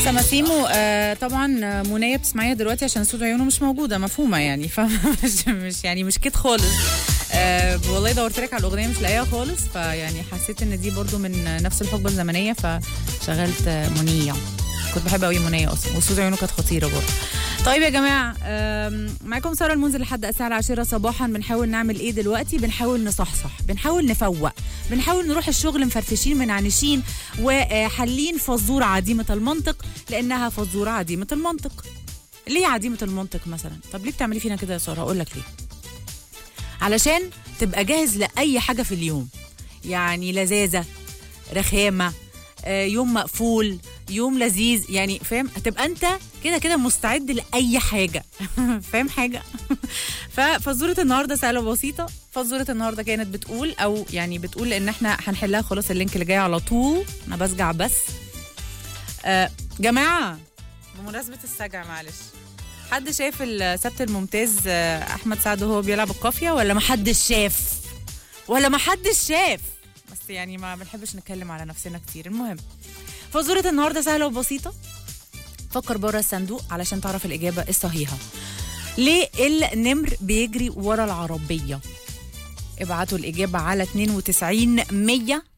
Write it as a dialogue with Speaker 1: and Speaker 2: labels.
Speaker 1: سماسيمو آه طبعا آه، منية بتسمعيها دلوقتي عشان صوت عيونه مش موجوده مفهومه يعني فمش مش يعني مش كده خالص آه والله دورت لك على الاغنيه مش لاقيها خالص فيعني حسيت ان دي برضو من نفس الحقبه الزمنيه فشغلت آه، منيه كنت بحب قوي منيه اصلا وصوت عيونه كانت خطيره برضو طيب يا جماعه آم، معاكم ساره المنزل لحد الساعه العاشرة صباحا بنحاول نعمل ايه دلوقتي بنحاول نصحصح بنحاول نفوق بنحاول نروح الشغل مفرفشين منعنشين وحالين فزوره عديمه المنطق لانها فزوره عديمه المنطق ليه عديمه المنطق مثلا طب ليه بتعملي فينا كده يا ساره اقول لك ليه علشان تبقى جاهز لاي حاجه في اليوم يعني لذاذه رخامه آه، يوم مقفول يوم لذيذ يعني فاهم هتبقى انت كده كده مستعد لاي حاجه فاهم حاجه ففزوره النهارده سهله وبسيطه فزوره النهارده كانت بتقول او يعني بتقول ان احنا هنحلها خلاص اللينك اللي جاي على طول انا بسجع بس آه جماعه بمناسبه السجع معلش حد شاف السبت الممتاز آه، احمد سعد وهو بيلعب القافيه ولا محدش شاف ولا محدش شاف بس يعني ما بنحبش نتكلم على نفسنا كتير المهم فزورة النهارده سهلة وبسيطة فكر بره الصندوق علشان تعرف الإجابة الصحيحة ليه النمر بيجري ورا العربية ابعتوا الإجابة على 92 100